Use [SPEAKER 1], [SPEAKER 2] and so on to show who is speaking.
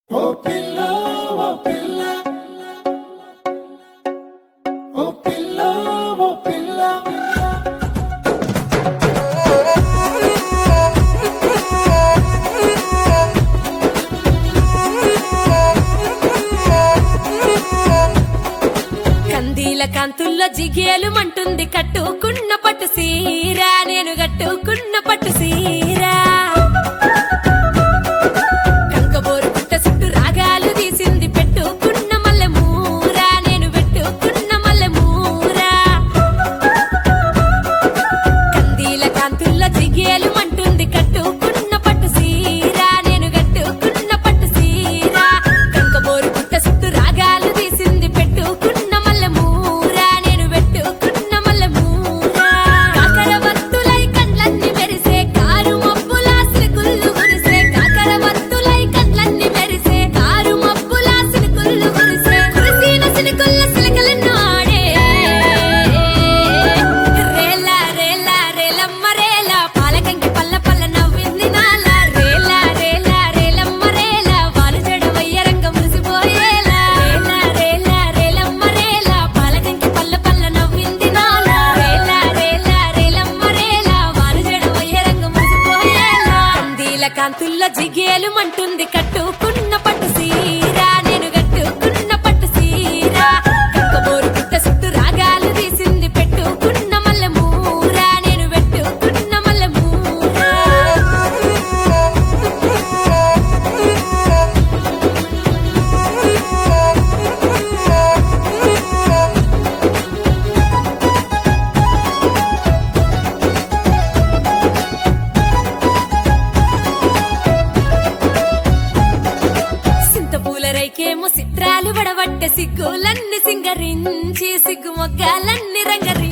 [SPEAKER 1] ఓ పిల్ల ఓ పిల్ల ఓ పిల్ల ఓ పిల్ల
[SPEAKER 2] కందీల కాంతుల్లో జిగేలు మంటుంది కట్టుకున్న పట్టు సీరా నేను కట్టుకున్న పట్టు సీరా కంకబోరు పుట్ట చుట్టూ రాగాలు తీసింది పెట్టుకున్న మల్లె మూరా నేను పెట్టుకున్న మల్లె మూరా కందీల కాంతుల్లో జిగేలు మంటుంది కట్టుకున్న పట్టు సీరా నేను కట్టుకున్న పట్టు సీరా కంకబోరు పుట్ట చుట్టూ రాగాలు తీసింది పెట్టుకున్న మల్లె మూరా నేను పెట్టుకున్న మల్లె మూరా కాకర వత్తులై కండ్లన్నీ మెరిసే కారు మబ్బులా సిలుకుళ్ళు గురిసే కాకర వత్తులై కండ్లన్నీ మెరిసే కారు మబ్బులా సిలుకుళ్ళు గురిసే కురిసిన సిలుకుల్ల సిలకలెన్నో ఆడే రేలా రేలా రేలమ్మ రేలా పాలకంకి పల్ల పల్ల నవ్వింది నాల రేలా రేలా రేలమ్మ రేలా వాలు చెడవయ్య రంగ మురిసిపోయేలా రేలా రేలా రేలమ్మ రేలా పాలకంకి పల్ల పల్ల నవ్వింది నాల రేలా రేలా రేలమ్మ రేలా వాలు చెడవయ్య రంగ మురిసిపోయేలా కందీల కాంతుల్లో జిగేలు మంటుంది కట్టుకున్న పట్టు సీరా నేను కట్టుకున్న పట్టు సీరా కక్కబోరు పుట్ట చుట్టూ రాగాలు తీసింది పెట్టుకున్న మల్లె మూరా నేను పెట్టుకున్న మల్లె మూరా సింతపూల రైకేమో చిత్రాలు వడబట్ట సిగ్గులన్నీ సింగరించి సిగ్గు మొగ్గాలన్నీ రంగరించి